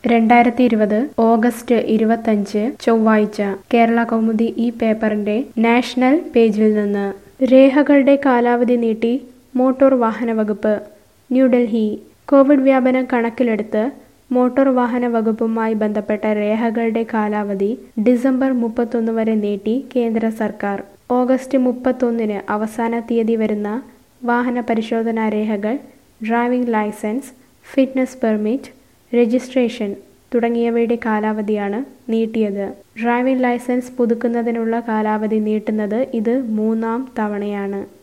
രണ്ടായിരത്തി ഇരുപത് ഓഗസ്റ്റ് ഇരുപത്തഞ്ച് ചൊവ്വാഴ്ച കേരള കൗമുദി ഈ പേപ്പറിന്റെ നാഷണൽ പേജിൽ നിന്ന് രേഖകളുടെ കാലാവധി നീട്ടി മോട്ടോർ വാഹന വകുപ്പ് ന്യൂഡൽഹി കോവിഡ് വ്യാപനം കണക്കിലെടുത്ത് മോട്ടോർ വാഹന വകുപ്പുമായി ബന്ധപ്പെട്ട രേഖകളുടെ കാലാവധി ഡിസംബർ മുപ്പത്തൊന്ന് വരെ നീട്ടി കേന്ദ്ര സർക്കാർ ഓഗസ്റ്റ് മുപ്പത്തൊന്നിന് അവസാന തീയതി വരുന്ന വാഹന പരിശോധനാ രേഖകൾ driving licence fitness permit registration തുടങ്ങിയവയുടെ കാലാവധിയാണ് നീട്ടിയത് ഡ്രൈവിംഗ് ലൈസൻസ് പുതുക്കുന്നതിനുള്ള കാലാവധി നീട്ടുന്നത് ഇത് മൂന്നാം തവണയാണ്